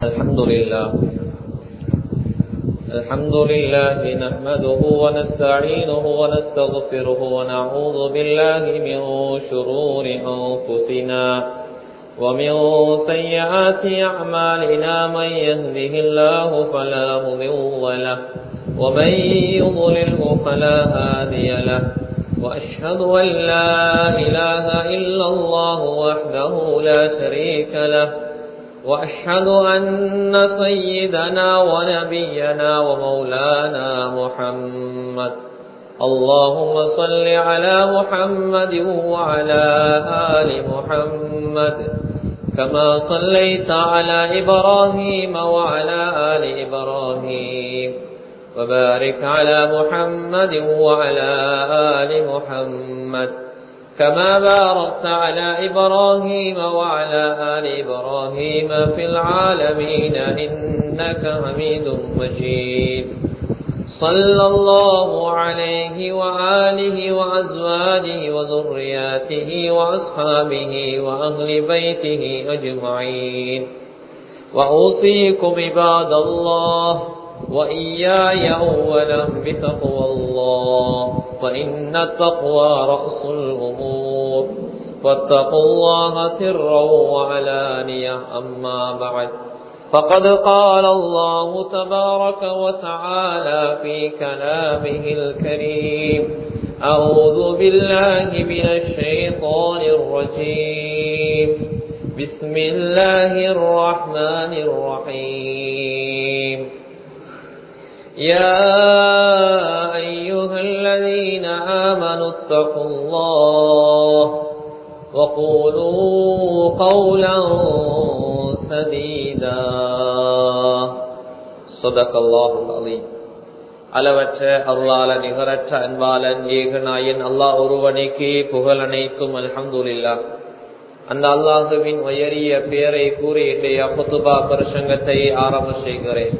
الحمد لله الحمد لله نحمده ونستعينه ونستغفره ونعوذ بالله من شرور أنفسنا ومن سيئات أعمالنا من يهده الله فلا مضل له ومن يضلله فلا هادي له وأشهد أن لا إله إلا الله وحده لا شريك له وأشهد أن سيدنا ونبينا ومولانا محمد اللهم صل على محمد وعلى آل محمد كما صليت على إبراهيم وعلى آل إبراهيم وبارك على محمد وعلى آل محمد كما باركت على إبراهيم وعلى آل إبراهيم في العالمين إنك حميد مجيد صلى الله عليه وآله وأزواجه وذرياته وأصحابه وأهل بيته أجمعين وأوصيكم عباد الله وإياي أولا بتقوى الله فإن التقوى رأس الأمور واتقوا الله سرا وعلانية أما بعد فقد قال الله تبارك وتعالى في كلامه الكريم أعوذ بالله من الشيطان الرجيم بسم الله الرحمن الرحيم يا أيها الذين آمنوا اتقوا الله وقولوا قولا سديدا صدق الله العظيم அளவற்ற அருளால நிகரற்ற அன்பாளன் ஏகநாயன் அல்லாஹ் ஒருவனைக்கு புகழ் அனைத்தும் அல்ஹம்துலில்லா அந்த அல்லாஹுவின் உயரிய பேரை கூறி இன்றைய புத்துபா பிரசங்கத்தை ஆரம்பம் செய்கிறேன்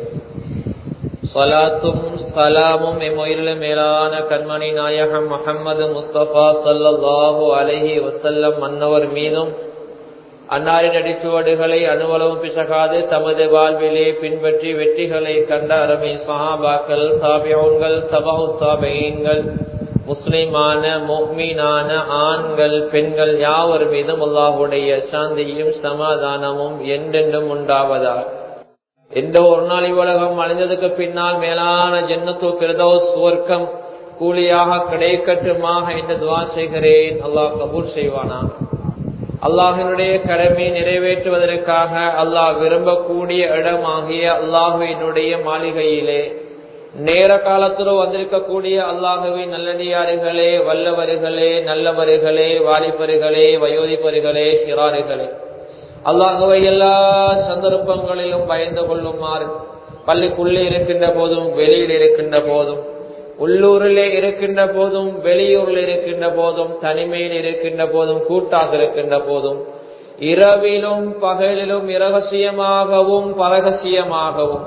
சலாத்தும் சலாமும் எம்முயிரிலும் மேலான கண்மணி நாயகம் முகமது முஸ்தபா சல்லாஹூ அலஹி வசல்லம் மன்னவர் மீதும் அன்னாரின் அடிச்சுவடுகளை அனுவலவும் பிசகாது தமது வாழ்விலே பின்பற்றி வெற்றிகளை கண்ட அருமை சஹாபாக்கள் தாபியன்கள் தபாவு தாபையன்கள் முஸ்லிமான மொஹ்மீனான ஆண்கள் பெண்கள் யாவர் மீதும் அல்லாஹுடைய சாந்தியும் சமாதானமும் என்றென்றும் உண்டாவதாக எந்த ஒரு நாள் இவ்வுலகம் அழிந்ததுக்கு பின்னால் மேலான ஜன்னத்து பிரதோ சுவர்க்கம் கூலியாக கிடைக்கட்டுமாக என்று துவா செய்கிறேன் அல்லாஹ் கபூர் செய்வானாக அல்லாஹினுடைய கடமை நிறைவேற்றுவதற்காக அல்லாஹ் விரும்பக்கூடிய இடமாகிய அல்லாஹுவினுடைய மாளிகையிலே நேர காலத்திலோ வந்திருக்கக்கூடிய அல்லாஹுவின் நல்லடியாறுகளே வல்லவர்களே நல்லவர்களே வாலிபர்களே வயோதிபர்களே சிறாறுகளே அல்லாஹுவை எல்லா சந்தர்ப்பங்களிலும் பயந்து கொள்ளுமாறு பள்ளிக்குள்ளே இருக்கின்ற போதும் வெளியில் இருக்கின்ற போதும் உள்ளூரிலே இருக்கின்ற போதும் வெளியூரில் இருக்கின்ற போதும் தனிமையில் இருக்கின்ற போதும் கூட்டாக இருக்கின்ற போதும் இரவிலும் பகலிலும் இரகசியமாகவும் பரகசியமாகவும்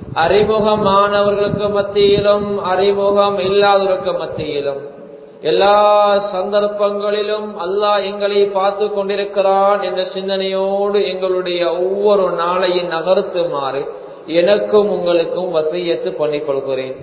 அறிமுகமானவர்களுக்கு மத்தியிலும் அறிமுகம் இல்லாதவர்களுக்கு மத்தியிலும் எல்லா சந்தர்ப்பங்களிலும் அல்லாஹ் எங்களை பார்த்து கொண்டிருக்கிறான் என்ற சிந்தனையோடு எங்களுடைய ஒவ்வொரு நாளையும் நகர்த்துமாறு எனக்கும் உங்களுக்கும் வசையத்து பண்ணிக் கொள்கிறேன்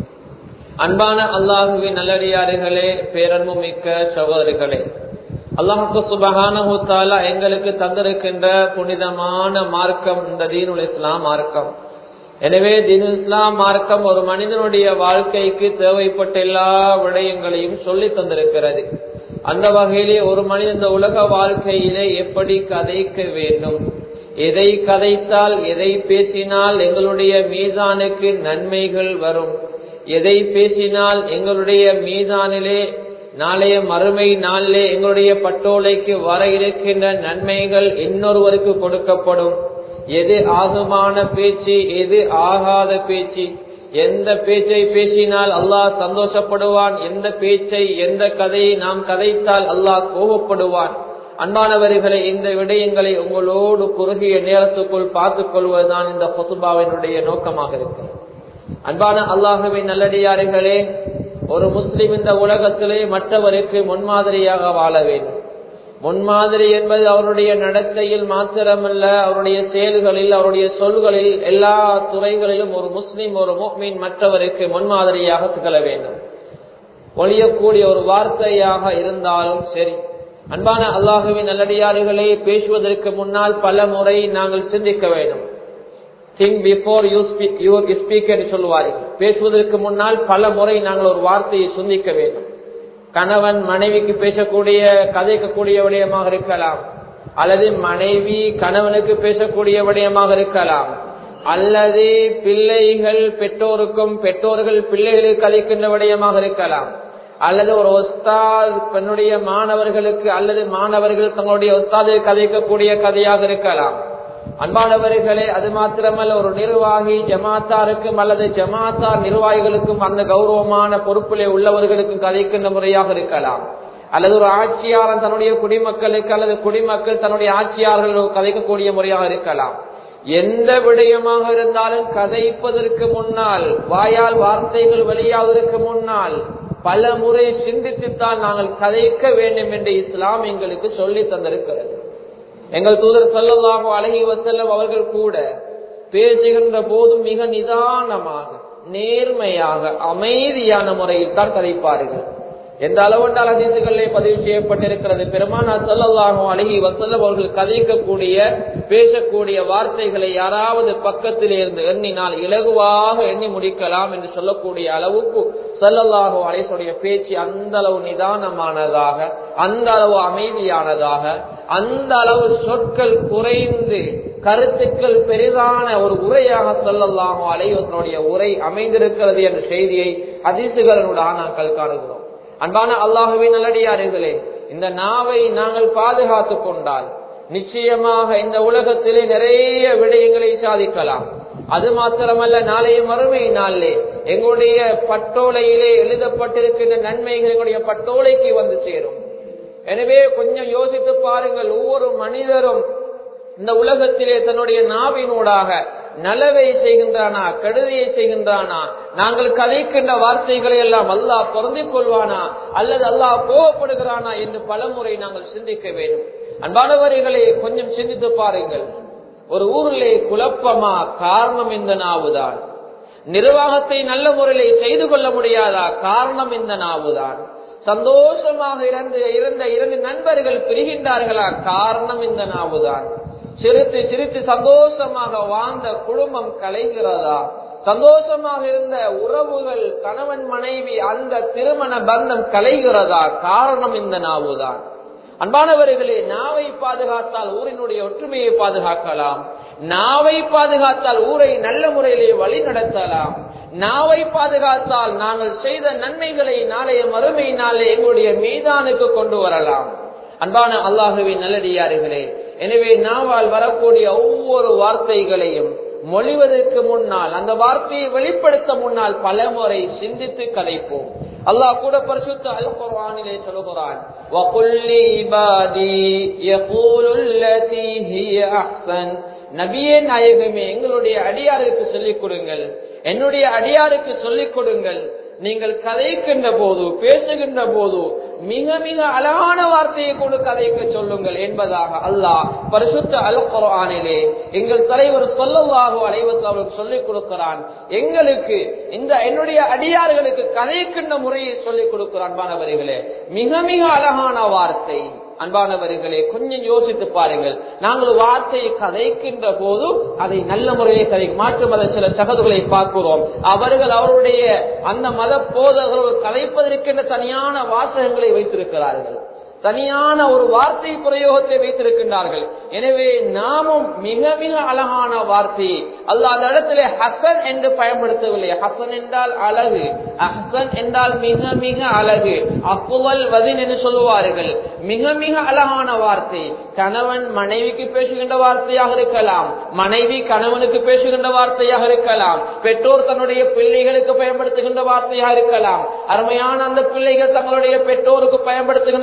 அன்பான அல்லாஹுவின் நல்லடியாறுகளே பேரன்பு மிக்க சகோதரிகளே அல்லாஹுக்கு சுபகானா எங்களுக்கு தந்திருக்கின்ற புனிதமான மார்க்கம் இந்த தீனுல் இஸ்லாம் மார்க்கம் எனவே தீனு இஸ்லாம் மார்க்கம் ஒரு மனிதனுடைய வாழ்க்கைக்கு தேவைப்பட்ட எல்லா விடயங்களையும் சொல்லி தந்திருக்கிறது அந்த வகையிலே ஒரு மனிதன் இந்த உலக வாழ்க்கையிலே எப்படி கதைக்க வேண்டும் எதை கதைத்தால் எதை பேசினால் எங்களுடைய மீதானுக்கு நன்மைகள் வரும் எதை பேசினால் எங்களுடைய மீதானிலே நாளைய மறுமை நாளிலே எங்களுடைய பட்டோலைக்கு வர இருக்கின்ற நன்மைகள் இன்னொருவருக்கு கொடுக்கப்படும் எது ஆகுமான பேச்சு எது ஆகாத பேச்சு எந்த பேச்சை பேசினால் அல்லாஹ் சந்தோஷப்படுவான் எந்த பேச்சை எந்த கதையை நாம் கதைத்தால் அல்லாஹ் கோபப்படுவான் அன்பானவர்களை இந்த விடயங்களை உங்களோடு குறுகிய நேரத்துக்குள் பார்த்துக் கொள்வதுதான் இந்த பொசுபாவினுடைய நோக்கமாக இருக்கிறது அன்பான அல்லாஹுவின் நல்லடியார்களே ஒரு முஸ்லிம் இந்த உலகத்திலே மற்றவருக்கு முன்மாதிரியாக வாழ வேண்டும் முன்மாதிரி என்பது அவருடைய நடத்தையில் மாத்திரமல்ல அவருடைய செயல்களில் அவருடைய சொல்களில் எல்லா துறைகளிலும் ஒரு முஸ்லிம் ஒரு முக்மீன் மற்றவருக்கு முன்மாதிரியாக திகழ வேண்டும் ஒழியக்கூடிய ஒரு வார்த்தையாக இருந்தாலும் சரி அன்பான அல்லாஹுவின் நல்லடியாறுகளை பேசுவதற்கு முன்னால் பல முறை நாங்கள் சிந்திக்க வேண்டும் think before you speak you speak என்று சொல்லுவார்கள் பேசுவதற்கு முன்னால் பல முறை நாங்கள் ஒரு வார்த்தையை சிந்திக்க வேண்டும் கணவன் மனைவிக்கு பேசக்கூடிய கதைக்கக்கூடிய விடயமாக இருக்கலாம் அல்லது மனைவி கணவனுக்கு பேசக்கூடிய விடயமாக இருக்கலாம் அல்லது பிள்ளைகள் பெற்றோருக்கும் பெற்றோர்கள் பிள்ளைகளுக்கு கதைக்கின்ற விடயமாக இருக்கலாம் அல்லது ஒரு ஒஸ்தாத் பெண்ணுடைய மாணவர்களுக்கு அல்லது மாணவர்கள் தங்களுடைய ஒஸ்தாதை கதைக்கக்கூடிய கதையாக இருக்கலாம் அன்பானவர்களே அது மாத்திரமல்ல ஒரு நிர்வாகி ஜமாத்தாருக்கும் அல்லது ஜமாத்தார் நிர்வாகிகளுக்கும் அந்த கௌரவமான பொறுப்பிலே உள்ளவர்களுக்கும் கதைக்கின்ற முறையாக இருக்கலாம் அல்லது ஒரு ஆட்சியாளன் தன்னுடைய குடிமக்களுக்கு அல்லது குடிமக்கள் தன்னுடைய ஆட்சியாளர்கள் கதைக்கக்கூடிய முறையாக இருக்கலாம் எந்த விடயமாக இருந்தாலும் கதைப்பதற்கு முன்னால் வாயால் வார்த்தைகள் வெளியாவதற்கு முன்னால் பல முறை சிந்தித்துத்தான் நாங்கள் கதைக்க வேண்டும் என்று இஸ்லாம் எங்களுக்கு சொல்லி தந்திருக்கிறது எங்கள் தூதர் சொல்லலாக அழகி வசல்லம் அவர்கள் கூட பேசுகின்ற போதும் மிக நிதானமாக நேர்மையாக அமைதியான முறையில் தான் கதைப்பார்கள் எந்த அளவென்றால் அதிசுகளிலே பதிவு செய்யப்பட்டிருக்கிறது பெருமானா சொல்லலாகும் அழகி வசல்லம் அவர்கள் கதைக்கக்கூடிய பேசக்கூடிய வார்த்தைகளை யாராவது பக்கத்தில் இருந்து எண்ணினால் இலகுவாக எண்ணி முடிக்கலாம் என்று சொல்லக்கூடிய அளவுக்கு சொல்லல்லாஹோ அலேசுடைய பேச்சு அந்த அளவு நிதானமானதாக அந்த அளவு அமைதியானதாக அந்த அளவு சொற்கள் குறைந்து கருத்துக்கள் பெரிதான ஒரு உரையாக சொல்லல்லாஹோ அலைவசனுடைய உரை அமைந்திருக்கிறது என்ற செய்தியை அதிசுகளனுடன் நாங்கள் காணுகிறோம் அன்பான அல்லாஹுவின் நல்லடியார்களே இந்த நாவை நாங்கள் பாதுகாத்துக் கொண்டால் நிச்சயமாக இந்த உலகத்திலே நிறைய விடயங்களை சாதிக்கலாம் அது மாத்திரமல்ல நாளைய மறுமை நாளிலே எங்களுடைய பட்டோலையிலே எழுதப்பட்டிருக்கின்ற நன்மைகள் எங்களுடைய பட்டோலைக்கு வந்து சேரும் எனவே கொஞ்சம் யோசித்து பாருங்கள் ஒவ்வொரு மனிதரும் இந்த உலகத்திலே தன்னுடைய நாவினூடாக நலவை செய்கின்றானா கெடுதியை செய்கின்றானா நாங்கள் கதைக்கின்ற வார்த்தைகளை எல்லாம் அல்லாஹ் பொருந்திக் கொள்வானா அல்லது அல்லாஹ் கோவப்படுகிறானா என்று பலமுறை நாங்கள் சிந்திக்க வேண்டும் அன்பானவர்களை கொஞ்சம் சிந்தித்து பாருங்கள் ஒரு ஊரிலே குழப்பமா காரணம் இந்த நாவுதான் நிர்வாகத்தை நல்ல முறையிலே செய்து கொள்ள முடியாதா காரணம் இந்த நாவுதான் சந்தோஷமாக இறந்து இருந்த இரண்டு நண்பர்கள் பிரிகின்றார்களா காரணம் இந்த நாவுதான் சிரித்து சிரித்து சந்தோஷமாக வாழ்ந்த குடும்பம் கலைகிறதா சந்தோஷமாக இருந்த உறவுகள் கணவன் மனைவி அந்த திருமண பந்தம் கலைகிறதா காரணம் இந்த நாவுதான் அன்பானவர்களே நாவை பாதுகாத்தால் ஊரினுடைய ஒற்றுமையை பாதுகாக்கலாம் நாவை பாதுகாத்தால் ஊரை நல்ல முறையிலே வழி நடத்தலாம் நாவை பாதுகாத்தால் நாங்கள் செய்த நன்மைகளை நாளைய மறுமை நாளே எங்களுடைய மீதானுக்கு கொண்டு வரலாம் அன்பான அல்லாஹுவின் நல்லடியார்களே எனவே நாவால் வரக்கூடிய ஒவ்வொரு வார்த்தைகளையும் மொழிவதற்கு முன்னால் அந்த வார்த்தையை வெளிப்படுத்த முன்னால் பல முறை சிந்தித்து கதைப்போம் அல்லாஹ் கூட பரிசுத்த அல் குர்ஆனிலே சொல்கிறான் வகுல்லி இபாதி யகூலுல் லதி ஹிய அஹ்சன் நபியே நாயகமே எங்களுடைய அடியாருக்கு சொல்லிக் கொடுங்கள் என்னுடைய அடியாருக்கு சொல்லிக் கொடுங்கள் நீங்கள் கதைக்கின்ற போது பேசுகின்ற போது மிக மிக அழகான வார்த்தையை கொண்டு கதைக்க சொல்லுங்கள் என்பதாக அல்லாஹ் பரிசுத்த அல் குரானிலே எங்கள் தலைவர் சொல்லவாக அலைவத்து அவருக்கு சொல்லிக் கொடுக்கிறான் எங்களுக்கு இந்த என்னுடைய அடியார்களுக்கு கதைக்கின்ற முறையை சொல்லிக் கொடுக்கிறான் அன்பானவர்களே மிக மிக அழகான வார்த்தை அன்பானவர்களே கொஞ்சம் யோசித்து பாருங்கள் நாங்கள் வார்த்தையை கதைக்கின்ற போது அதை நல்ல முறையை கதை மாற்று மத சில சகதுகளை பார்க்கிறோம் அவர்கள் அவருடைய அந்த மத போதகர்கள் கதைப்பதற்கென்ற தனியான வாசகங்களை வைத்திருக்கிறார்கள் தனியான ஒரு வார்த்தை பிரயோகத்தை வைத்திருக்கின்றார்கள் எனவே நாமும் மிக மிக அழகான வார்த்தை அல்ல அந்த இடத்துல ஹசன் என்று பயன்படுத்தவில்லை ஹசன் என்றால் அழகு ஹசன் என்றால் மிக மிக அழகு அப்புவல் வதின் என்று சொல்லுவார்கள் மிக மிக அழகான வார்த்தை கணவன் மனைவிக்கு பேசுகின்ற வார்த்தையாக இருக்கலாம் மனைவி கணவனுக்கு பேசுகின்ற வார்த்தையாக இருக்கலாம் பெற்றோர் தன்னுடைய பிள்ளைகளுக்கு பயன்படுத்துகின்ற வார்த்தையாக இருக்கலாம் அருமையான அந்த பிள்ளைகள் தங்களுடைய பெற்றோருக்கு பயன்படுத்துகின்ற வார்த்தையாக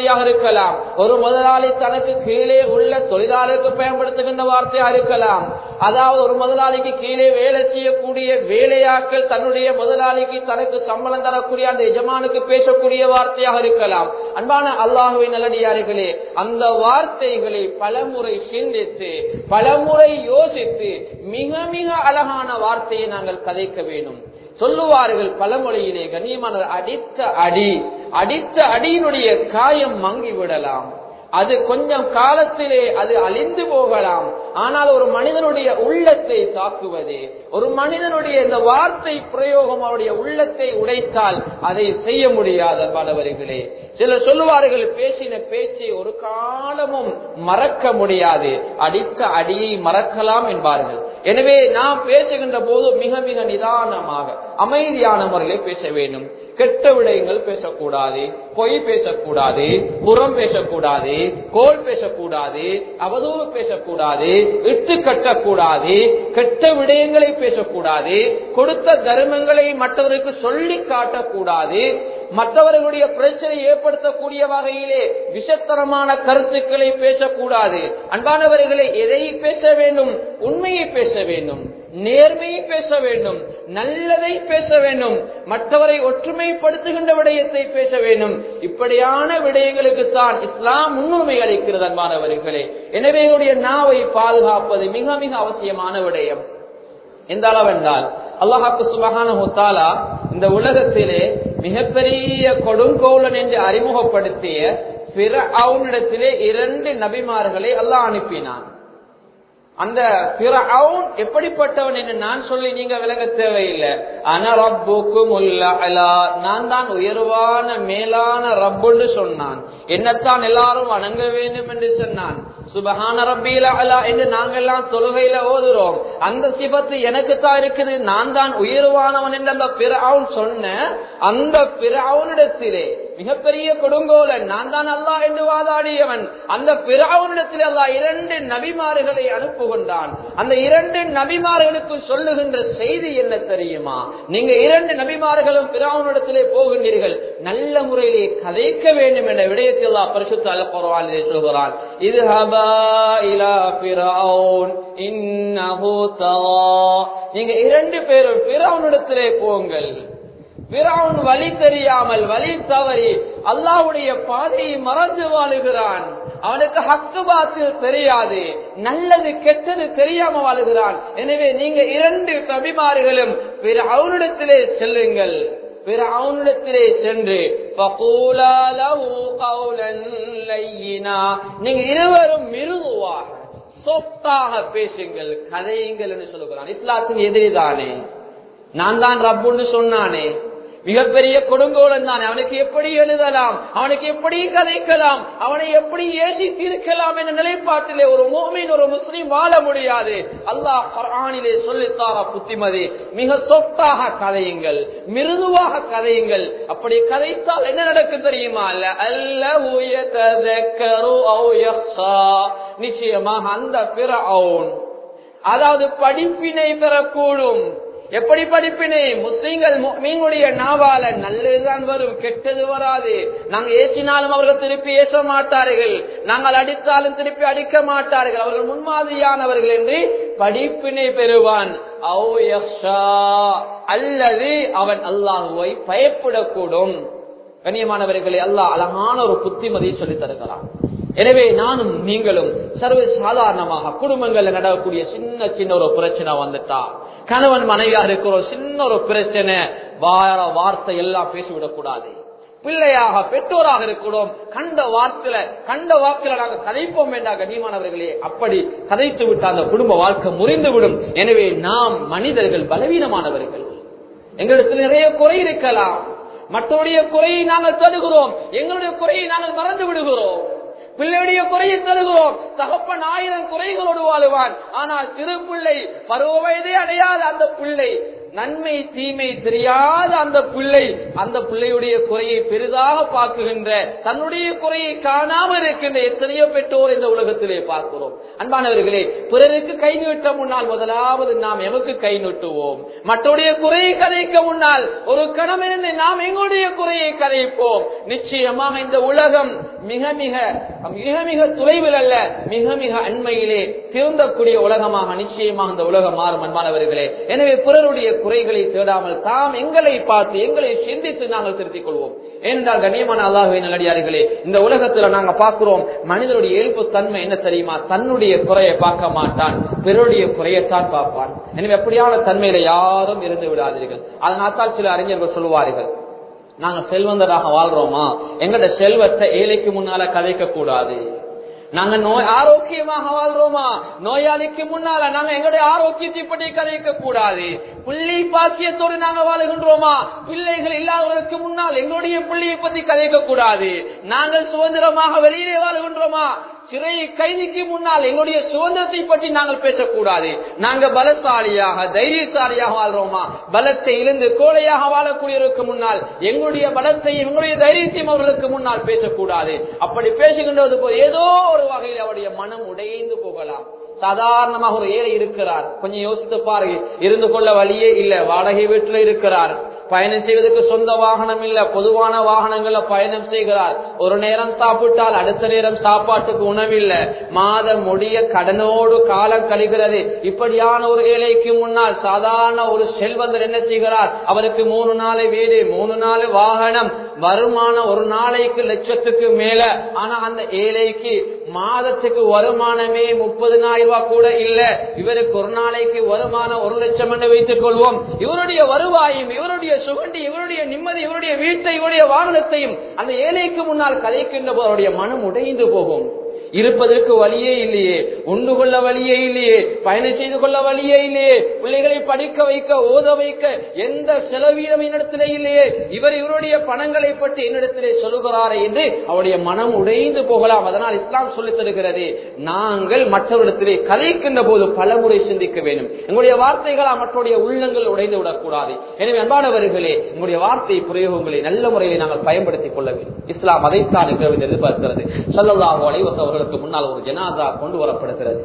வார்த்தையாக இருக்கலாம் ஒரு முதலாளி தனக்கு கீழே உள்ள தொழிலாளருக்கு பயன்படுத்துகின்ற வார்த்தையாக இருக்கலாம் அதாவது ஒரு முதலாளிக்கு கீழே வேலை செய்யக்கூடிய வேலையாக்கள் தன்னுடைய முதலாளிக்கு தனக்கு சம்பளம் தரக்கூடிய அந்த எஜமானுக்கு பேசக்கூடிய வார்த்தையாக இருக்கலாம் அன்பான அல்லாஹுவின் நல்லடியார்களே அந்த வார்த்தைகளை பலமுறை சிந்தித்து பலமுறை யோசித்து மிக மிக அழகான வார்த்தையை நாங்கள் கதைக்க வேண்டும் சொல்லுவார்கள் பழமொழியிலே கண்ணியமான அடித்த அடி அடித்த அடியினுடைய காயம் மங்கி விடலாம் அது கொஞ்சம் காலத்திலே அது அழிந்து போகலாம் ஆனால் ஒரு மனிதனுடைய உள்ளத்தை தாக்குவது ஒரு மனிதனுடைய இந்த வார்த்தை பிரயோகம் அவருடைய உள்ளத்தை உடைத்தால் அதை செய்ய முடியாத பலவர்களே சிலர் சொல்லுவார்கள் பேசின பேச்சை ஒரு காலமும் மறக்க முடியாது அடித்த அடியை மறக்கலாம் என்பார்கள் எனவே நாம் பேசுகின்ற போது மிக மிக நிதானமாக அமைதியான முறையில் பேச வேண்டும் கெட்ட விடயங்கள் பேசக்கூடாது பொய் பேசக்கூடாது புறம் பேசக்கூடாது கோல் பேசக்கூடாது அவதூறு பேசக்கூடாது இட்டு கட்டக்கூடாது கெட்ட விடயங்களை பேசக்கூடாது கொடுத்த தர்மங்களை மற்றவருக்கு சொல்லி காட்டக்கூடாது மற்றவர்களுடைய பிரச்சனை ஏற்படுத்தக்கூடிய வகையிலே விஷத்தரமான கருத்துக்களை பேசக்கூடாது அன்பானவர்களை எதை பேச வேண்டும் உண்மையை பேச வேண்டும் நேர்மையை பேச வேண்டும் நல்லதை பேச வேண்டும் மற்றவரை ஒற்றுமைப்படுத்துகின்ற விடயத்தை பேச வேண்டும் இப்படியான விடயங்களுக்கு தான் இஸ்லாம் முன்னுரிமை அளிக்கிறது அன்பானவர்களே எனவே என்னுடைய நாவை பாதுகாப்பது மிக மிக அவசியமான விடயம் எந்த அளவென்றால் அல்லாஹாக்கு சுபகான ஹுத்தாலா இந்த உலகத்திலே மிகப்பெரிய கொடுங்கோலன் என்று அறிமுகப்படுத்திய பிற அவனிடத்திலே இரண்டு நபிமார்களை அல்லாஹ் அனுப்பினான் அந்த பிற அவன் எப்படிப்பட்டவன் என்று நான் சொல்லி நீங்க விளங்க தேவையில்லை அனரப்புக்கும் நான் தான் உயர்வான மேலான ரப்புன்னு சொன்னான் என்னத்தான் எல்லாரும் வணங்க வேண்டும் என்று சொன்னான் சுபஹான ரப்பியில அலா என்று நாங்கெல்லாம் தொழுகையில ஓதுறோம் அந்த சிபத்து எனக்கு தான் இருக்குது நான் தான் உயர்வானவன் என்று அந்த பிறவுன் சொன்ன அந்த பிறவுனிடத்திலே மிகப்பெரிய கொடுங்கோலன் நான் தான் அல்லா என்று வாதாடியவன் அந்த பிறவுனிடத்தில் அல்லா இரண்டு நபிமார்களை அனுப்புகின்றான் அந்த இரண்டு நபிமார்களுக்கு சொல்லுகின்ற செய்தி என்ன தெரியுமா நீங்க இரண்டு நபிமார்களும் பிறவுனிடத்திலே போகின்றீர்கள் நல்ல முறையிலே கதைக்க வேண்டும் என்ற விடயத்தில் அல்லா பரிசுத்த அல் குர்ஆனிலே சொல்கிறான் இது நீங்க இரண்டு பேரும் பிறவனிடத்திலே போங்கள் பிறவன் வழி தெரியாமல் வழி தவறி அல்லாவுடைய பாதையை மறந்து வாழுகிறான் அவனுக்கு ஹக்கு பாத்து தெரியாது நல்லது கெட்டது தெரியாம வாழுகிறான் எனவே நீங்க இரண்டு கபிமாறுகளும் பிற அவனிடத்திலே செல்லுங்கள் பிற அவனிடத்திலே சென்று நீங்க இருவரும் மிருதுவாக சொத்தாக பேசுங்கள் கதையுங்கள் என்று சொல்லுகிறான் இஸ்லாத்தின் எதிரிதானே நான் தான் ரப்புன்னு சொன்னானே மிகப்பெரிய கொடுங்கோலன் தானே அவனுக்கு எப்படி எழுதலாம் அவனுக்கு எப்படி கதைக்கலாம் அவனை எப்படி ஏசி தீர்க்கலாம் என்ற நிலைப்பாட்டிலே ஒரு மோமின் ஒரு முஸ்லீம் வாழ முடியாது அல்லாஹ் குர்ஆனிலே சொல்லித்தார புத்திமதி மிக சொத்தாக கதையுங்கள் மிருதுவாக கதையுங்கள் அப்படி கதைத்தால் என்ன நடக்கும் தெரியுமா அல்ல நிச்சயமாக அந்த பிற அதாவது படிப்பினை பெறக்கூடும் எப்படி படிப்பினை முஸ்லீம்கள் மீனுடைய நாவால நல்லதுதான் வரும் கெட்டது வராது நாங்க ஏசினாலும் அவர்கள் திருப்பி ஏச மாட்டார்கள் நாங்கள் அடித்தாலும் திருப்பி அடிக்க மாட்டார்கள் அவர்கள் முன்மாதிரியானவர்கள் என்று படிப்பினை பெறுவான் அல்லது அவன் அல்லாஹுவை பயப்படக்கூடும் கண்ணியமானவர்களை அல்லாஹ் அழகான ஒரு புத்திமதியை சொல்லித் தருகிறான் எனவே நானும் நீங்களும் சர்வ சாதாரணமாக குடும்பங்கள்ல நடக்கக்கூடிய சின்ன சின்ன ஒரு பிரச்சனை வந்துட்டா கணவன் மனைவியா இருக்கிற ஒரு சின்ன ஒரு பிரச்சனை வார வார்த்தை எல்லாம் பேசிவிடக் கூடாது பிள்ளையாக பெற்றோராக இருக்கிறோம் கண்ட வார்த்தையில கண்ட வாக்கில நாங்கள் கதைப்போம் வேண்டாம் கண்ணியமானவர்களே அப்படி கதைத்து விட்ட அந்த குடும்ப வாழ்க்கை முறிந்துவிடும் எனவே நாம் மனிதர்கள் பலவீனமானவர்கள் எங்களிடத்தில் நிறைய குறை இருக்கலாம் மற்றவருடைய குறையை நாங்கள் தருகிறோம் எங்களுடைய குறையை நாங்கள் மறந்து விடுகிறோம் பிள்ளையுடைய குறையை தருகிறோம் தகப்பன் ஆயிரம் குறைகளோடு வாழுவான் ஆனால் சிறு பிள்ளை பருவ வயதை அடையாத அந்த பிள்ளை நன்மை தீமை தெரியாத அந்த பிள்ளை அந்த பிள்ளையுடைய குறையை பெரிதாக பார்க்குகின்ற தன்னுடைய குறையை காணாமல் இருக்கின்ற எத்தனையோ பெற்றோர் இந்த உலகத்திலே பார்க்கிறோம் அன்பானவர்களே பிறருக்கு கை நீட்ட முன்னால் முதலாவது நாம் எமக்கு கை நீட்டுவோம் மற்றவருடைய குறையை கதைக்க முன்னால் ஒரு கணவன் நாம் எங்களுடைய குறையை கதைப்போம் நிச்சயமாக இந்த உலகம் மிக மிக மிக மிக தொலைவில் அல்ல மிக மிக அண்மையிலே திருந்தக்கூடிய உலகமாக நிச்சயமாக இந்த உலகம் மாறும் அன்பானவர்களே எனவே பிறருடைய குறைகளை தேடாமல் தாம் எங்களை பார்த்து எங்களை சிந்தித்து நாங்கள் திருத்திக் கொள்வோம் ஏனென்றால் கண்ணியமான அல்லாஹுவை நல்லடியார்களே இந்த உலகத்துல நாங்க பார்க்கிறோம் மனிதனுடைய இயல்பு தன்மை என்ன தெரியுமா தன்னுடைய குறையை பார்க்க மாட்டான் பிறருடைய குறையத்தான் பார்ப்பான் எனவே அப்படியான தன்மையில யாரும் இருந்து விடாதீர்கள் அதனால்தான் சில அறிஞர்கள் சொல்லுவார்கள் நாங்க செல்வந்தராக வாழ்றோமா எங்கட செல்வத்தை ஏழைக்கு முன்னால கதைக்க கூடாது நாங்க நோய் ஆரோக்கியமாக வாழ்றோமா நோயாளிக்கு முன்னால நாங்க எங்களுடைய ஆரோக்கியத்தை பற்றி கதைக்க கூடாது பிள்ளை பாக்கியத்தோடு நாங்க வாழுகின்றோமா பிள்ளைகள் இல்லாதவர்களுக்கு முன்னால் எங்களுடைய பிள்ளையை பத்தி கதைக்க கூடாது நாங்கள் சுதந்திரமாக வெளியிலே வாழுகின்றோமா சிறை கைதிக்கு முன்னால் எங்களுடைய சுதந்திரத்தை பற்றி நாங்கள் பேசக்கூடாது நாங்க பலசாலியாக தைரியசாலியாக வாழ்றோமா பலத்தை இழந்து கோழையாக வாழக்கூடியவருக்கு முன்னால் எங்களுடைய பலத்தையும் எங்களுடைய தைரியத்தையும் அவர்களுக்கு முன்னால் பேசக்கூடாது அப்படி பேசுகின்றது போது ஏதோ ஒரு வகையில் அவருடைய மனம் உடைந்து போகலாம் சாதாரணமாக ஒரு ஏழை இருக்கிறார் கொஞ்சம் யோசித்து பாருங்க இருந்து கொள்ள வழியே இல்ல வாடகை வீட்டுல இருக்கிறார் பயணம் செய்வதற்கு சொந்த வாகனம் இல்ல பொதுவான வாகனங்கள்ல பயணம் செய்கிறார் ஒரு நேரம் சாப்பிட்டால் அடுத்த நேரம் சாப்பாட்டுக்கு உணவில்ல மாதம் முடிய கடனோடு காலம் கழிகிறது இப்படியான ஒரு ஏழைக்கு முன்னால் சாதாரண ஒரு செல்வந்தர் என்ன செய்கிறார் அவருக்கு மூணு நாள் வீடு மூணு நாள் வாகனம் வருமானம் ஒரு நாளைக்கு லட்சத்துக்கு மேல ஆனா அந்த ஏழைக்கு மாதத்துக்கு வருமானமே முப்பதுனாயிரம் ரூபாய் கூட இல்ல இவருக்கு ஒரு நாளைக்கு வருமானம் ஒரு லட்சம் என்று வைத்துக் கொள்வோம் இவருடைய வருவாயும் இவருடைய சுகண்டி இவருடைய நிம்மதி இவருடைய வீட்டை இவருடைய வாகனத்தையும் அந்த ஏழைக்கு முன்னால் கதைக்கின்ற போது அவருடைய மனம் உடைந்து போகும் இருப்பதற்கு வழியே இல்லையே உண்டு கொள்ள வழியே இல்லையே பயணம் செய்து கொள்ள வழியே இல்லையே பிள்ளைகளை படிக்க வைக்க ஓத வைக்க எந்த செலவீனம் என்னிடத்திலே இல்லையே இவர் இவருடைய பணங்களை பற்றி என்னிடத்திலே சொல்லுகிறாரே என்று அவருடைய மனம் உடைந்து போகலாம் அதனால் இஸ்லாம் சொல்லித் தருகிறது நாங்கள் மற்றவரிடத்திலே கதைக்கின்ற போது பலமுறை சிந்திக்க வேண்டும் எங்களுடைய வார்த்தைகளா மற்றவருடைய உள்ளங்கள் உடைந்து விடக்கூடாது எனவே அன்பானவர்களே உங்களுடைய வார்த்தை பிரயோகங்களை நல்ல முறையில் நாங்கள் பயன்படுத்திக் கொள்ள வேண்டும் இஸ்லாம் அதைத்தான் எதிர்பார்க்கிறது சொல்லலாக அலைவச அவர்களுக்கு முன்னால் ஒரு ஜனாதா கொண்டு வரப்படுகிறது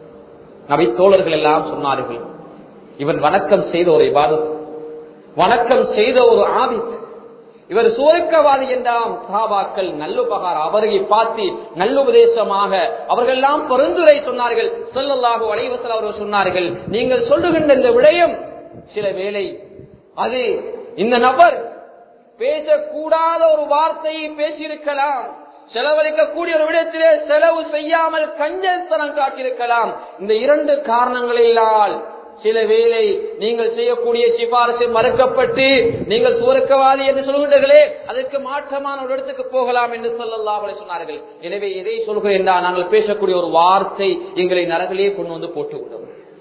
நபி தோழர்கள் எல்லாம் சொன்னார்கள் இவன் வணக்கம் செய்த ஒரு இபாதத் வணக்கம் செய்த ஒரு ஆபித் இவர் சுவர்க்கவாதி என்றாம் சாபாக்கள் நல்லுபகார் அவரை பார்த்து நல்லுபதேசமாக அவர்கள் எல்லாம் பரிந்துரை சொன்னார்கள் சொல்லல்லாக வளைவசல் அவர்கள் சொன்னார்கள் நீங்கள் சொல்லுகின்ற இந்த விடயம் சில வேளை அது இந்த நபர் பேசக்கூடாத ஒரு வார்த்தையை பேசியிருக்கலாம் செலவழிக்கக்கூடிய ஒரு விடத்திலே செலவு செய்யாமல் கஞ்சத்தனம் காட்டியிருக்கலாம் இந்த இரண்டு காரணங்களிலால் சில வேளை நீங்கள் செய்யக்கூடிய சிபாரசு மறுக்கப்பட்டு நீங்கள் சுவர்க்கவாதி என்று சொல்கின்றீர்களே அதற்கு மாற்றமான ஒரு இடத்துக்கு போகலாம் என்று சொல்லலாம் சொன்னார்கள் எனவே எதை சொல்கிறேன் நாங்கள் பேசக்கூடிய ஒரு வார்த்தை எங்களை நரகிலே கொண்டு வந்து போட்டுவிடும்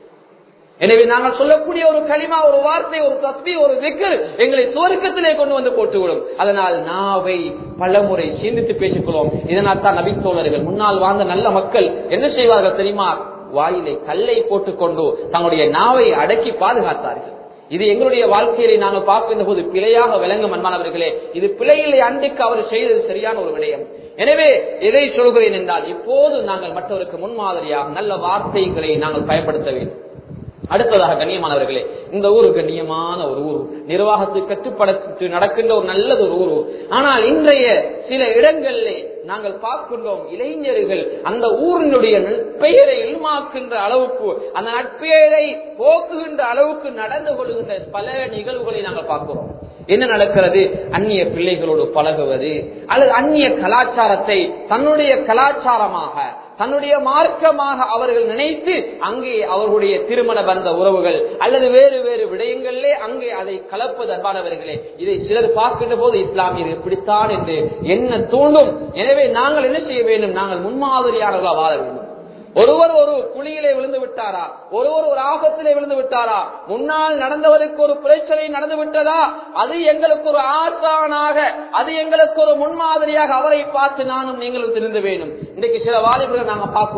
எனவே நாங்கள் சொல்லக்கூடிய ஒரு களிமா ஒரு வார்த்தை ஒரு தஸ்பி ஒரு விக்கர் எங்களை சுவர்க்கத்திலே கொண்டு வந்து போட்டுவிடும் அதனால் நாவை பலமுறை சிந்தித்து பேசிக்கொள்வோம் இதனால் தான் நபித்தோழர்கள் முன்னால் வாழ்ந்த நல்ல மக்கள் என்ன செய்வார்கள் தெரியுமா வாயிலை கல்லை போட்டுக்கொண்டு தங்களுடைய நாவை அடக்கி பாதுகாத்தார்கள் இது எங்களுடைய வாழ்க்கையிலே நாங்கள் பார்க்கின்ற போது பிழையாக விளங்கும் அன்பானவர்களே இது பிழையிலே அன்றைக்கு அவர் செய்தது சரியான ஒரு விடயம் எனவே எதை சொல்கிறேன் என்றால் இப்போது நாங்கள் மற்றவருக்கு முன்மாதிரியாக நல்ல வார்த்தைகளை நாங்கள் பயன்படுத்த வேண்டும் அடுத்ததாக கண்ணியமானவர்களே இந்த ஊரு கண்ணியமான ஒரு ஊர் நிர்வாகத்துக்கு கட்டுப்படத்து நடக்கின்ற ஒரு நல்லது ஒரு ஊர் ஆனால் இன்றைய சில இடங்களிலே நாங்கள் பார்க்கின்றோம் இளைஞர்கள் அந்த ஊரினுடைய பெயரை இல்மாக்கின்ற அளவுக்கு அந்த நட்பெயரை போக்குகின்ற அளவுக்கு நடந்து கொள்கின்ற பல நிகழ்வுகளை நாங்கள் பார்க்கிறோம் என்ன நடக்கிறது அந்நிய பிள்ளைகளோடு பழகுவது அல்லது அந்நிய கலாச்சாரத்தை தன்னுடைய கலாச்சாரமாக தன்னுடைய மார்க்கமாக அவர்கள் நினைத்து அங்கே அவர்களுடைய திருமண பந்த உறவுகள் அல்லது வேறு வேறு விடயங்களிலே அங்கே அதை கலப்பது அன்பானவர்களே இதை சிலர் பார்க்கின்ற போது இஸ்லாமியர் இப்படித்தான் என்று என்ன தூண்டும் எனவே நாங்கள் என்ன செய்ய வேண்டும் நாங்கள் முன்மாதிரியானவர்களாக வாழ வேண்டும் ஒருவர் ஒரு குழியிலே விழுந்து விட்டாரா ஒருவர் ஒரு ஆபத்திலே விழுந்து விட்டாரா முன்னால் நடந்தவருக்கு ஒரு பிரச்சனை நடந்து விட்டதா அது எங்களுக்கு ஒரு ஆசானாக அது எங்களுக்கு ஒரு முன்மாதிரியாக அவரை பார்த்து நானும் நீங்களும் திருந்து வேண்டும் இன்றைக்கு சில வாலிபர்கள் நாங்க பார்க்கிறோம்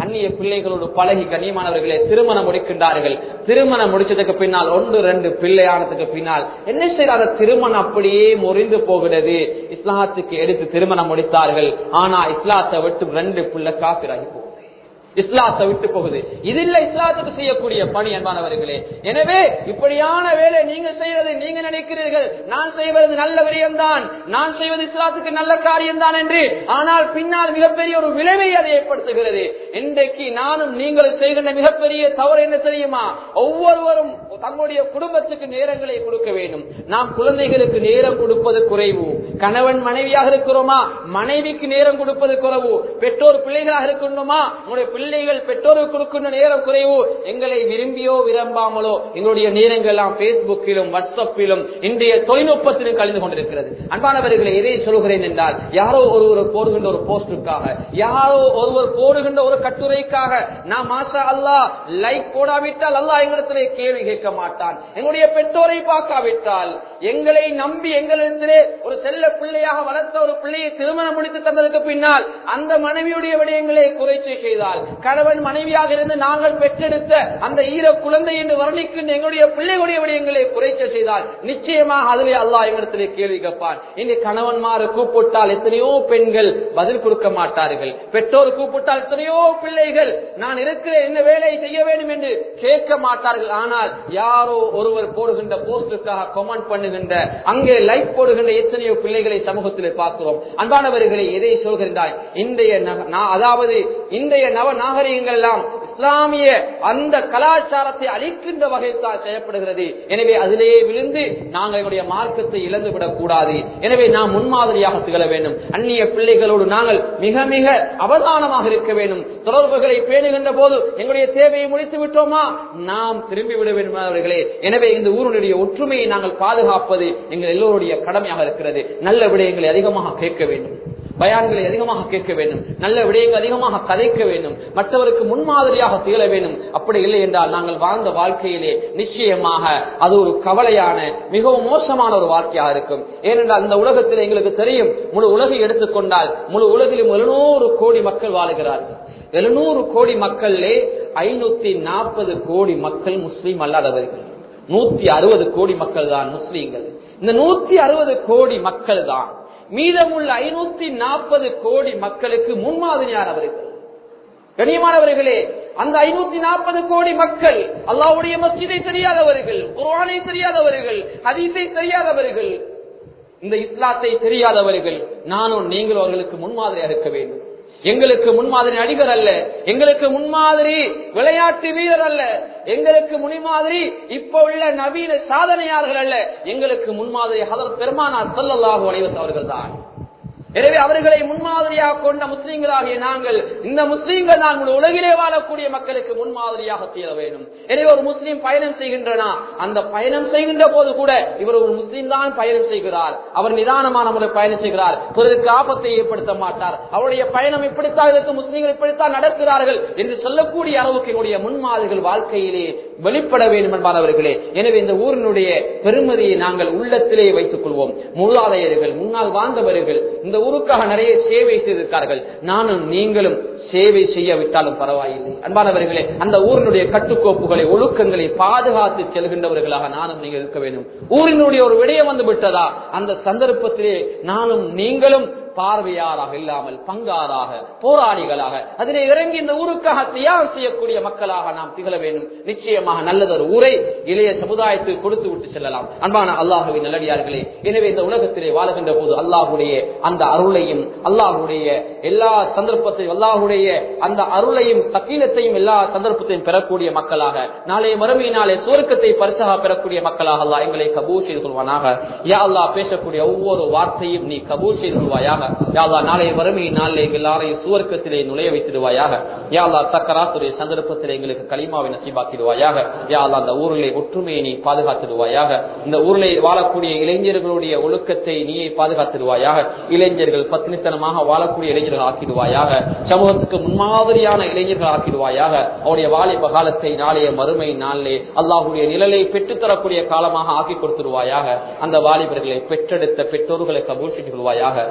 அந்நிய பிள்ளைகளோடு பழகி கண்ணியமானவர்களே திருமணம் முடிக்கின்றார்கள் திருமணம் முடிச்சதுக்கு பின்னால் ஒன்று ரெண்டு பிள்ளையானதுக்கு பின்னால் என்ன செய்யறாங்க திருமணம் அப்படியே முறிந்து போகிறது இஸ்லாத்துக்கு எடுத்து திருமணம் முடித்தார்கள் ஆனா இஸ்லாத்தை விட்டு ரெண்டு பிள்ளை காப்பிராகி போகுது இஸ்லாத்தை விட்டு போகுது இது இல்ல இஸ்லாத்துக்கு செய்யக்கூடிய பணி அன்பானவர்களே எனவே இப்படியான வேலை நீங்க செய்வது நீங்க நினைக்கிறீர்கள் நான் செய்வது நல்ல விடயம்தான் நான் செய்வது இஸ்லாத்துக்கு நல்ல காரியம்தான் என்று ஆனால் பின்னால் மிகப்பெரிய ஒரு விளைவை அதை ஏற்படுத்துகிறது இன்றைக்கு நானும் நீங்கள் செய்கின்ற மிகப்பெரிய தவறு என்ன தெரியுமா ஒவ்வொருவரும் தங்களுடைய குடும்பத்துக்கு நேரங்களை கொடுக்க வேண்டும் நாம் குழந்தைகளுக்கு நேரம் கொடுப்பது குறைவு கணவன் மனைவியாக இருக்கிறோமா மனைவிக்கு நேரம் கொடுப்பது குறைவு பெற்றோர் பிள்ளைகளாக இருக்கணுமா உங்களுடைய பிள்ளைகள் பெற்றோருக்கு கொடுக்கின்ற நேரம் குறைவு எங்களை விரும்பியோ விரும்பாமலோ எங்களுடைய நேரங்கள் எல்லாம் பேஸ்புக்கிலும் வாட்ஸ்அப்பிலும் இன்றைய தொழில்நுட்பத்திலும் கலந்து கொண்டிருக்கிறது அன்பானவர்களை எதை சொல்கிறேன் என்றால் யாரோ ஒருவர் போடுகின்ற ஒரு போஸ்டுக்காக யாரோ ஒருவர் போடுகின்ற ஒரு கட்டுரைக்காக நாம் மாசா அல்லா லைக் போடாவிட்டால் அல்லா எங்களிடத்திலே கேள்வி கேட்க மாட்டான் எங்களுடைய பெற்றோரை பார்க்காவிட்டால் எங்களை நம்பி எங்களிடத்திலே ஒரு செல்ல பிள்ளையாக வளர்த்த ஒரு பிள்ளையை திருமணம் முடித்து தந்ததுக்கு பின்னால் அந்த மனைவியுடைய விடயங்களை குறைச்சி செய்தால் கணவன் மனைவியாக இருந்து நாங்கள் பெற்றெடுத்த அந்த ஈர குழந்தை என்று வர்ணிக்கின்ற எங்களுடைய பிள்ளைகளுடைய விடயங்களை குறைச்ச செய்தால் நிச்சயமாக அதிலே அல்லாஹ் எங்களிடத்திலே கேள்வி கேட்பான் இன்று கணவன்மாறு கூப்பிட்டால் எத்தனையோ பெண்கள் பதில் கொடுக்க மாட்டார்கள் பெற்றோர் கூப்பிட்டால் எத்தனையோ பிள்ளைகள் நான் இருக்கிற என்ன வேலையை செய்ய வேண்டும் என்று கேட்க மாட்டார்கள் ஆனால் யாரோ ஒருவர் போடுகின்ற போஸ்டுக்காக கமெண்ட் பண்ணுகின்ற அங்கே லைக் போடுகின்ற எத்தனையோ பிள்ளைகளை சமூகத்தில் பார்க்கிறோம் அன்பானவர்களை எதை சொல்கின்றாய் இன்றைய நக- நா- அதாவது இன்றைய நவ நாகரிகங்கள் எல்லாம் இஸ்லாமிய அந்த கலாச்சாரத்தை அழிக்கின்ற வகையில் தான் செய்யப்படுகிறது எனவே அதிலேயே விழுந்து நாங்கள் எங்களுடைய மார்க்கத்தை இழந்து விடக் கூடாது எனவே நாம் முன்மாதிரியாக திகழ வேண்டும் அந்நிய பிள்ளைகளோடு நாங்கள் மிக மிக அவதானமாக இருக்க வேண்டும் தொடர்புகளை பேணுகின்ற போது எங்களுடைய தேவையை முடித்து விட்டோமா நாம் திரும்பி விட வேண்டும் அவர்களே எனவே இந்த ஊரினுடைய ஒற்றுமையை நாங்கள் பாதுகாப்பது எங்கள் எல்லோருடைய கடமையாக இருக்கிறது நல்ல விடயங்களை அதிகமாக கேட்க வேண்டும் பயான்களை அதிகமாக கேட்க வேண்டும் நல்ல விடயங்கள் அதிகமாக கதைக்க வேண்டும் மற்றவருக்கு முன்மாதிரியாக திகழ வேண்டும் அப்படி இல்லை என்றால் நாங்கள் வாழ்ந்த வாழ்க்கையிலே நிச்சயமாக அது ஒரு கவலையான மிகவும் மோசமான ஒரு வாழ்க்கையாக இருக்கும் ஏனென்றால் இந்த உலகத்தில் எங்களுக்கு தெரியும் முழு உலகை எடுத்துக்கொண்டால் முழு உலகிலும் எழுநூறு கோடி மக்கள் வாழுகிறார்கள் எழுநூறு கோடி மக்களிலே ஐநூத்தி நாற்பது கோடி மக்கள் முஸ்லீம் அல்லாதவர்கள் நூத்தி அறுபது கோடி மக்கள் தான் முஸ்லீம்கள் இந்த நூத்தி அறுபது கோடி மக்கள் தான் மீதமுள்ள ஐநூத்தி நாற்பது கோடி மக்களுக்கு முன்மாதிரியானவர்கள் கண்ணியமானவர்களே அந்த ஐநூத்தி நாற்பது கோடி மக்கள் அல்லாவுடைய மஸ்ஜிதை தெரியாதவர்கள் குர்ஆனை தெரியாதவர்கள் ஹதீஸை தெரியாதவர்கள் இந்த இஸ்லாத்தை தெரியாதவர்கள் நானும் நீங்கள் அவர்களுக்கு முன்மாதிரியாக இருக்க வேண்டும் எங்களுக்கு முன்மாதிரி நடிகர் அல்ல எங்களுக்கு முன்மாதிரி விளையாட்டு வீரர் அல்ல எங்களுக்கு முன்மாதிரி இப்ப உள்ள நவீன சாதனையாளர்கள் அல்ல எங்களுக்கு முன்மாதிரி ஹதரத் பெருமானார் ஸல்லல்லாஹு அலைஹி வஸல்லம் அவர்கள் தான் எனவே அவர்களை முன்மாதிரியாக கொண்ட முஸ்லீம்களாகிய நாங்கள் இந்த முஸ்லீம்கள் நாங்கள் உலகிலே வாழக்கூடிய மக்களுக்கு முன்மாதிரியாக தீர வேண்டும் எனவே ஒரு முஸ்லீம் பயணம் செய்கின்றனா அந்த பயணம் செய்கின்ற போது கூட இவர் ஒரு முஸ்லீம் தான் பயணம் செய்கிறார் அவர் நிதானமான முறை பயணம் செய்கிறார் பிறருக்கு ஆபத்தை ஏற்படுத்த மாட்டார் அவருடைய பயணம் இப்படித்தான் இருக்கு முஸ்லீம்கள் இப்படித்தான் நடக்கிறார்கள் என்று சொல்லக்கூடிய அளவுக்கு என்னுடைய முன்மாதிரிகள் வாழ்க்கையிலே வெளிப்பட வேண்டும் என்பானவர்களே எனவே இந்த ஊரினுடைய பெருமதியை நாங்கள் உள்ளத்திலே வைத்துக் கொள்வோம் மூலாதையர்கள் முன்னால் வாழ்ந்தவர்கள் இந்த ஊருக்காக நிறைய சேவை செய்திருக்கார்கள் நானும் நீங்களும் சேவை செய்ய விட்டாலும் பரவாயில்லை அன்பானவர்களே அந்த ஊரினுடைய கட்டுக்கோப்புகளை ஒழுக்கங்களை பாதுகாத்து செல்கின்றவர்களாக நானும் நீங்கள் இருக்க வேண்டும் ஊரினுடைய ஒரு விடயம் வந்து விட்டதா அந்த சந்தர்ப்பத்திலே நானும் நீங்களும் பார்வையாராக இல்லாமல் பங்காராக போராளிகளாக அதிலே இறங்கி இந்த ஊருக்காக தியாகம் செய்யக்கூடிய மக்களாக நாம் திகழ வேண்டும் நிச்சயமாக நல்லதொரு ஊரை இளைய சமுதாயத்துக்கு கொடுத்து விட்டு செல்லலாம் அன்பான அல்லாஹுவின் நல்லடியார்களே எனவே இந்த உலகத்திலே வாழுகின்ற போது அல்லாஹுடைய அந்த அருளையும் அல்லாஹுடைய எல்லா சந்தர்ப்பத்தையும் அல்லாஹுடைய அந்த அருளையும் சக்கீனத்தையும் எல்லா சந்தர்ப்பத்தையும் பெறக்கூடிய மக்களாக நாளைய மறுமையினாலே சுவர்க்கத்தை பரிசாக பெறக்கூடிய மக்களாக அல்லாஹ் எங்களை கபூல் செய்து கொள்வானாக யா அல்லாஹ் பேசக்கூடிய ஒவ்வொரு வார்த்தையும் நீ கபூல் செய்து கொள்வாயாக யா அல்லாஹ் நாளைய வறுமை நாளில் எங்கள் எல்லாரையும் சுவர்க்கத்திலே நுழைய வைத்திடுவாயாக யா அல்லாஹ் தக்கராத்துடைய சந்தர்ப்பத்திலே எங்களுக்கு களிமாவை நசீபாக்கிடுவாயாக யா அல்லாஹ் அந்த ஊரிலே ஒற்றுமையை நீ பாதுகாத்திடுவாயாக இந்த ஊரிலே வாழக்கூடிய இளைஞர்களுடைய ஒழுக்கத்தை நீயே பாதுகாத்திடுவாயாக இளைஞர்கள் பத்தினித்தனமாக வாழக்கூடிய இளைஞர்கள் ஆக்கிடுவாயாக சமூகத்துக்கு முன்மாதிரியான இளைஞர்கள் ஆக்கிடுவாயாக அவருடைய வாலிப காலத்தை நாளைய மறுமை நாளிலே அல்லாஹுடைய நிழலை பெற்றுத்தரக்கூடிய காலமாக ஆக்கி கொடுத்துருவாயாக அந்த வாலிபர்களை பெற்றெடுத்த பெற்றோர்களை கபூல் செய்து கொள்வாயாக இந்த ஊர்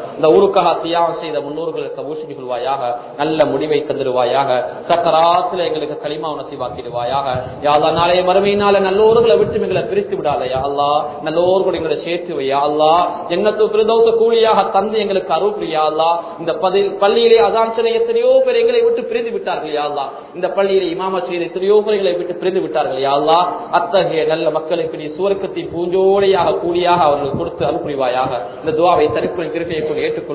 ஊருக்காக தியாகம் செய்த முன்னோர்களுக்கு ஊசி கொள்வாயாக நல்ல முடிவை தந்துடுவாயாக சக்கராத்துல எங்களுக்கு களிமா நசிவாக்கிடுவாயாக யாழ்லா நாளைய மறுமையினால நல்லோர்களை விட்டு எங்களை பிரித்து விடாத யாழ்லா நல்லோர்களை எங்களை சேர்த்து வையா அல்லா ஜன்னத்து பிரதோஷ கூலியாக தந்து எங்களுக்கு அருள் புரியா அல்லா இந்த பதில் பள்ளியிலே அதான் சில எத்தனையோ பேர் எங்களை விட்டு பிரிந்து விட்டார்கள் யா அல்லா இந்த பள்ளியிலே இமாம செய்த எத்தனையோ பேர் எங்களை விட்டு பிரிந்து விட்டார்கள் யா அல்லா அத்தகைய நல்ல மக்களுக்கு நீ சுவர்க்கத்தின் பூஞ்சோடையாக கூலியாக அவர்களுக்கு கொடுத்து அருள் புரிவாயாக இந்த துவாவை தரிப்புரை திருப்பையை கொண்டு ஏற்றுக்கொள்